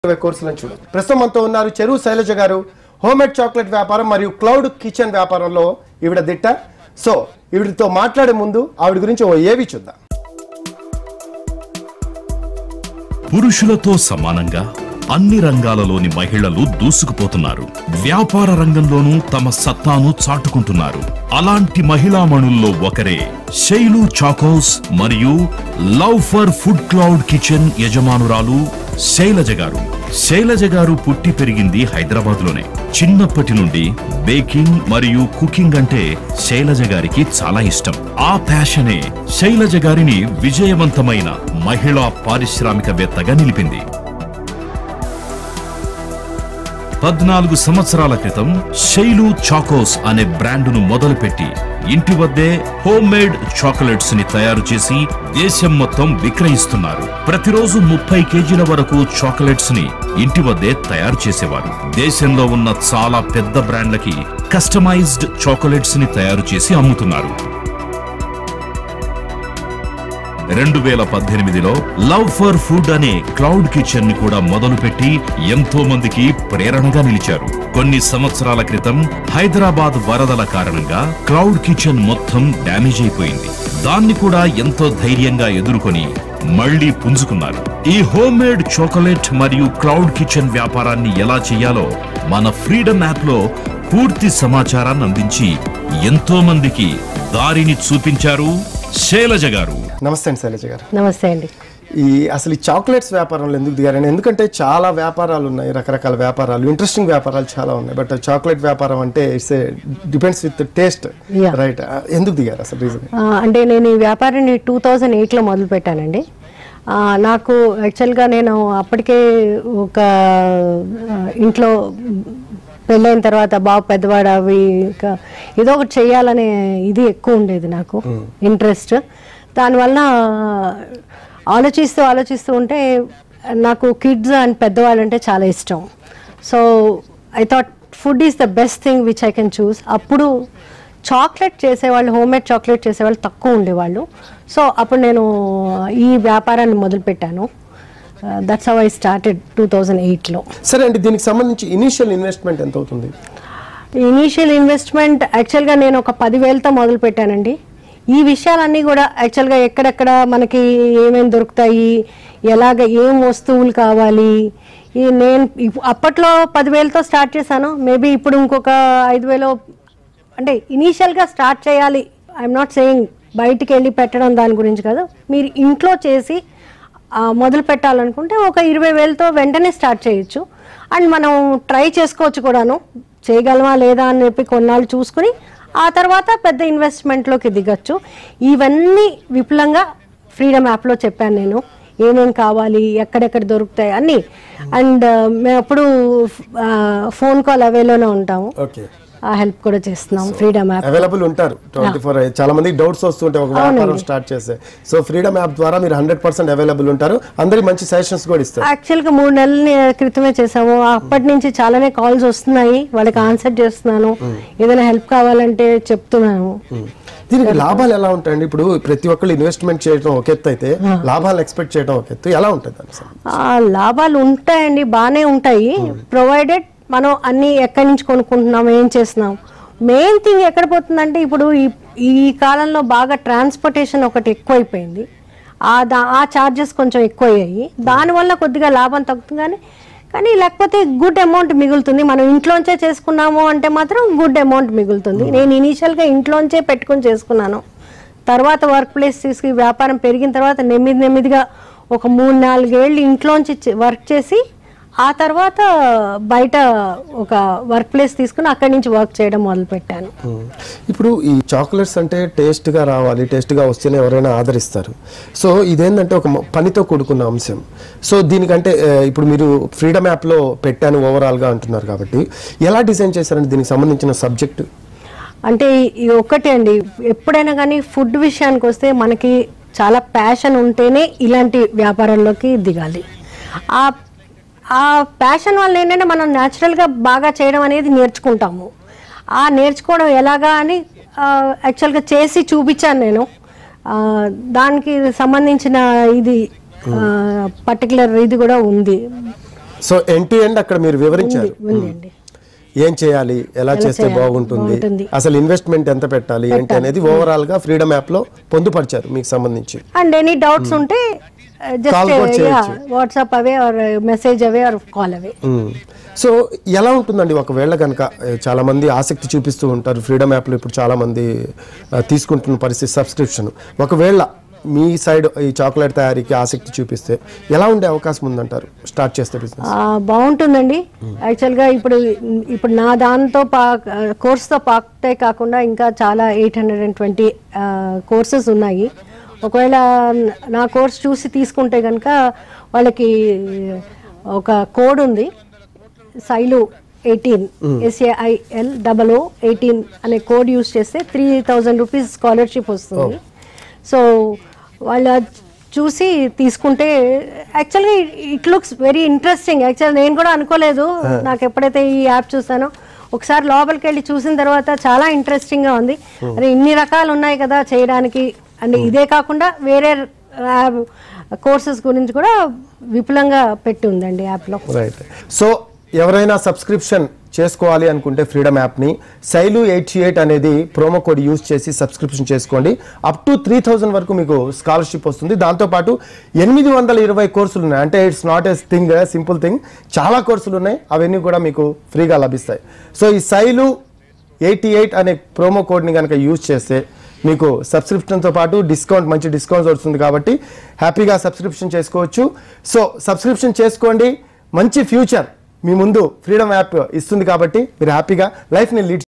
ఇరవై కోర్సులను చూడు ప్రస్తుతం మనతో ఉన్నారు చెరువు శైలజ గారు హోమ్మేడ్ చాక్లెట్ వ్యాపారం మరియు క్లౌడ్ కిచెన్ వ్యాపారంలో ఈవిడ దిట్ట సో ఈవిడతో మాట్లాడే ముందు ఆవిడ గురించి ఓ ఏవి చూద్దాం పురుషులతో సమానంగా అన్ని రంగాలలోని మహిళలు దూసుకుపోతున్నారు వ్యాపార రంగంలోనూ తమ సత్తాను చాటుకుంటున్నారు అలాంటి మహిళామణుల్లో ఒకరే శైలు చాకోస్ మరియు love for food cloud kitchen యజమానురాలు శైలజ గారు శైలజ గారు పుట్టి పెరిగింది హైదరాబాద్ లోనే చిన్నప్పటి నుండి బేకింగ్ మరియు కుకింగ్ అంటే శైలజ గారికి చాలా ఇష్టం ఆ ప్యాషనే శైలజ గారిని విజయవంతమైన మహిళా పారిశ్రామికవేత్తగా నిలిపింది పద్నాలుగు సంవత్సరాల క్రితం శైలు చాకోస్ అనే బ్రాండును మొదలుపెట్టి ఇంటి వద్దే హోమ్ మేడ్ చాక్లెట్స్ ని తయారు చేసి దేశం మొత్తం విక్రయిస్తున్నారు ప్రతిరోజు ముప్పై కేజీల వరకు చాక్లెట్స్ ని ఇంటి వద్దే తయారు చేసేవారు దేశంలో ఉన్న చాలా పెద్ద బ్రాండ్లకి కస్టమైజ్డ్ చాక్లెట్స్ ని తయారు చేసి అమ్ముతున్నారు రెండు వేల పద్దెనిమిదిలో లవ్ ఫర్ ఫుడ్ అనే క్లౌడ్ కిచెన్ ని కూడా మొదలుపెట్టి ఎంతో మందికి ప్రేరణగా నిలిచారు కొన్ని సంవత్సరాల క్రితం హైదరాబాద్ వరదల కారణంగా క్లౌడ్ కిచెన్ మొత్తం డ్యామేజ్ అయిపోయింది దాన్ని కూడా ఎంతో ధైర్యంగా ఎదుర్కొని మళ్లీ పుంజుకున్నారు ఈ హోమ్ మేడ్ చాక్లెట్ మరియు క్లౌడ్ కిచెన్ వ్యాపారాన్ని ఎలా చేయాలో మన ఫ్రీడమ్ యాప్ లో పూర్తి సమాచారాన్ని అందించి ఎంతో మందికి దారిని చూపించారు శైలజ గారు నమస్తే అండి శైలజ గారు నమస్తే అండి ఈ అసలు ఈ చాక్లెట్స్ వ్యాపారంలో ఎందుకు దిగారని ఎందుకంటే చాలా వ్యాపారాలు ఉన్నాయి రకరకాల వ్యాపారాలు ఇంట్రెస్టింగ్ వ్యాపారాలు చాలా ఉన్నాయి బట్ చాక్లెట్ వ్యాపారం అంటే it's depends with taste Yeah. Right ఎందుకు దిగారు అసలు రీజన్ ఆ, అంటే నేను ఈ వ్యాపారాన్ని టూ థౌజండ్ ఎయిట్లో మొదలు పెట్టానండి ఆ, నాకు యాక్చువల్గా నేను అప్పటికే ఒక ఆ, ఇంట్లో పెళ్ళైన తర్వాత బాబు పెద్దవాడు అవి ఇంకా ఏదో ఒకటి చేయాలనే ఇది ఎక్కువ ఉండేది నాకు ఇంట్రెస్ట్ దానివల్ల ఆలోచిస్తూ ఆలోచిస్తూ ఉంటే నాకు కిడ్స్ అండ్ పెద్దవాళ్ళు అంటే చాలా ఇష్టం so I thought food is the best thing which I can choose అప్పుడు చాక్లెట్ చేసేవాళ్ళు హోమ్ మేడ్ చాక్లెట్ చేసేవాళ్ళు తక్కువ ఉండేవాళ్ళు సో అప్పుడు నేను ఈ వ్యాపారాన్ని మొదలుపెట్టాను that's how I started two thousand ఎయిట్లో సరే అండి దీనికి సంబంధించి ఇనిషియల్ ఇన్వెస్ట్మెంట్ ఎంత అవుతుంది ఇనీషియల్ ఇన్వెస్ట్మెంట్ యాక్చువల్గా నేను ఒక పదివేలతో మొదలు పెట్టానండి ఈ విషయాలన్నీ కూడా యాక్చువల్గా ఎక్కడెక్కడ మనకి ఏమేమి దొరుకుతాయి ఎలాగ ఏం వస్తువులు కావాలి ఈ నేను ఇప్- అప్పట్లో పదివేలతో స్టార్ట్ చేశాను మేబీ ఇప్పుడు ఇంకొక ఐదు వేలు అంటే ఇనీషియల్గా స్టార్ట్ చేయాలి ఐఎమ్ నాట్ సేయింగ్ బయటికి వెళ్ళి పెట్టడం దాని గురించి కాదు మీరు ఇంట్లో చేసి ఆ, మొదలు పెట్టాలనుకుంటే ఒక ఇరవై వేలతో వెంటనే స్టార్ట్ చేయొచ్చు అండ్ మనం ట్రై చేసుకోవచ్చు కూడాను చేయగలమా లేదా అని చెప్పి కొన్నాళ్ళు చూసుకుని ఆ తర్వాత పెద్ద ఇన్వెస్ట్మెంట్లోకి దిగచ్చు ఇవన్నీ విపులంగా ఫ్రీడమ్ యాప్లో చెప్పాను నేను ఏమేం కావాలి ఎక్కడెక్కడ దొరుకుతాయి అన్నీ అండ్ మేము అప్పుడు ఫోన్ కాల్ అవేలోనే ఉంటాము ఓకే ఆ హెల్ప్ కూడా చేస్తున్నాం ఫ్రీడమ్ యాప్ అవైలబుల్ ఉంటారు ట్వంటీ ఫోర్ చాలా మంది డౌట్స్ వస్తుంటాయి ఒక వ్యాపారం స్టార్ట్ చేస్తే సో ఫ్రీడమ్ యాప్ ద్వారా మీరు హండ్రెడ్ పర్సెంట్ అవైలబుల్ ఉంటారు అందరికి మంచి సజెషన్స్ కూడా ఇస్తారు యాక్చువల్గా మూడు నెలల క్రితమే చేసాము అప్పటి నుంచి చాలానే కాల్స్ వస్తున్నాయి వాళ్ళకి ఆన్సర్ చేస్తున్నాను ఏదైనా హెల్ప్ కావాలంటే చెప్తున్నాను దీనికి లాభాలు ఎలా ఉంటాయండి ఇప్పుడు ప్రతి ఒక్కళ్ళు ఇన్వెస్ట్మెంట్ చేయడం ఒక ఎత్తు అయితే లాభాలు ఎక్స్పెక్ట్ చేయడం ఒక ఎత్తు ఎలా ఉంటుంది దానికి సంబంధించి? ఆ, లాభాలు ఉంటాయండి బాగానే ఉంటాయి ప్రొవైడెడ్ మనం అన్ని ఎక్కడి నుంచి కొనుక్కుంటున్నాం ఏం చేస్తున్నాం మెయిన్ థింగ్ ఎక్కడ పోతుందంటే ఇప్పుడు ఈ ఈ కాలంలో బాగా ట్రాన్స్పోర్టేషన్ ఒకటి ఎక్కువైపోయింది ఆ దా ఆ ఛార్జెస్ కొంచెం ఎక్కువయ్యాయి దానివల్ల కొద్దిగా లాభం తగ్గుతుంది కానీ కానీ లేకపోతే గుడ్ అమౌంట్ మిగులుతుంది మనం ఇంట్లోంచే చేసుకున్నాము అంటే మాత్రం గుడ్ అమౌంట్ మిగులుతుంది నేను ఇనీషియల్గా ఇంట్లోంచే పెట్టుకొని చేసుకున్నాను తర్వాత వర్క్ ప్లేస్ తీసుకు వ్యాపారం పెరిగిన తర్వాత నెమ్మది నెమ్మదిగా ఒక మూడు నాలుగేళ్ళు ఇంట్లోంచి చే- వర్క్ చేసి ఆ తర్వాత బయట ఒక వర్క్ ప్లేస్ తీసుకుని అక్కడి నుంచి వర్క్ చేయడం మొదలుపెట్టాను మ్మ్. ఇప్పుడు ఈ చాక్లెట్స్ అంటే టేస్ట్గా రావాలి టేస్ట్గా వస్తేనే ఎవరైనా ఆదరిస్తారు సో ఇదేంటంటే ఒక మ- పనితో కూడుకున్న అంశం సో దీనికంటే ఆ, ఇప్పుడు మీరు ఫ్రీడమ్ యాప్లో పెట్టాను ఓవరాల్గా అంటున్నారు కాబట్టి ఎలా డిజైన్ చేశారంటే దీనికి సంబంధించిన సబ్జెక్ట్ అంటే ఇది ఒక్కటే అండి ఎప్పుడైనా కానీ ఫుడ్ విషయానికి వస్తే మనకి చాలా ప్యాషన్ ఉంటేనే ఇలాంటి వ్యాపారాల్లోకి దిగాలి ఆ ఆ ప్యాషన్ వల్ల ఏంటంటే మనం న్యాచురల్గా బాగా చేయడం అనేది నేర్చుకుంటాము ఆ నేర్చుకోవడం ఎలాగా అని యాక్చువల్గా చేసి చూపించాను నేను ఆ, దానికి సంబంధించిన ఇది పర్టికులర్ ఇది కూడా ఉంది సో ఎండ్ టు ఎండ్ అక్కడ మీరు వివరించారు ఉందండి ఏం చేయాలి ఎలా చేస్తే చేయాలి, బాగుంటుంది బాగుంటుంది. అసలు ఇన్వెస్ట్మెంట్ ఎంత పెట్టాలి ఏంటి అనేది ఓవరాల్ గా ఫ్రీడమ్ యాప్ లో పొందుపరిచారు మీకు సంబంధించి అండ్ ఎనీ డౌట్స్ ఉంటే Call కూడా జస్ట్ చేయొచ్చు. WhatsApp away or message away or call away hmm. So ఎలా ఉంటుందండి ఒకవేళ కనుక చాలా మంది ఆసక్తి చూపిస్తూ ఉంటారు ఫ్రీడమ్ యాప్లో ఇప్పుడు చాలా మంది ఆ, తీసుకుంటున్న పరిస్థితి సబ్స్క్రిప్షన్ ఒకవేళ మీ సైడ్ ఈ చాక్లెట్ తయారీకి ఆసక్తి చూపిస్తే ఎలా ఉండే అవకాశం ఉందంటారు స్టార్ట్ చేస్తే బిజినెస్ ఆ, బాగుంటుందండి యాక్చువల్గా ఇప్పుడు ఇప్పుడు నా దాంతో పా కోర్స్తో పాటే కాకుండా ఇంకా చాలా eight hundred and twenty courses ఉన్నాయి ఒకవేళ నా కోర్స్ చూసి తీసుకుంటే కనుక వాళ్ళకి ఒక కోడ్ ఉంది Sailu eighteen S A I L double O eighteen అనే కోడ్ యూస్ చేస్తే త్రీ థౌజండ్ రూపీస్ స్కాలర్షిప్ వస్తుంది సో వాళ్ళ చూసి తీసుకుంటే యాక్చువల్గా it looks very interesting actual నేను కూడా అనుకోలేదు నాకు ఎప్పుడైతే ఈ యాప్ చూసానో ఒకసారి లోపలికి వెళ్ళి చూసిన తర్వాత చాలా ఇంట్రెస్టింగ్గా ఉంది అరే ఇన్ని రకాలు ఉన్నాయి కదా చేయడానికి అండ్ ఇదే కాకుండా వేరే కోర్సెస్ గురించి కూడా విపులంగా పెట్టి ఉందండి యాప్లో రైట్ సో ఎవరైనా సబ్స్క్రిప్షన్ చేసుకోవాలి అనుకుంటే ఫ్రీడమ్ యాప్ని శైలు ఎయిటీ ఎయిట్ అనేది ప్రోమో కోడ్ యూస్ చేసి సబ్స్క్రిప్షన్ చేసుకోండి అప్ టు త్రీ థౌజండ్ వరకు మీకు స్కాలర్షిప్ వస్తుంది దాంతోపాటు ఎనిమిది వందల ఇరవై కోర్సులు ఉన్నాయి అంటే it's not a thing simple thing చాలా కోర్సులు ఉన్నాయి అవన్నీ కూడా మీకు ఫ్రీగా లభిస్తాయి సో ఈ శైలు ఎయిటీ ఎయిట్ అనే ప్రోమో కోడ్ని కనుక యూజ్ చేస్తే మీకు సబ్స్క్రిప్షన్తో పాటు డిస్కౌంట్ మంచి డిస్కౌంట్ వస్తుంది కాబట్టి హ్యాపీగా సబ్స్క్రిప్షన్ చేసుకోవచ్చు సో సబ్స్క్రిప్షన్ చేసుకోండి మంచి ఫ్యూచర్ మీ ముందు ఫ్రీడమ్ యాప్ ఇస్తుంది కాబట్టి మీరు హ్యాపీగా లైఫ్ని లీడ్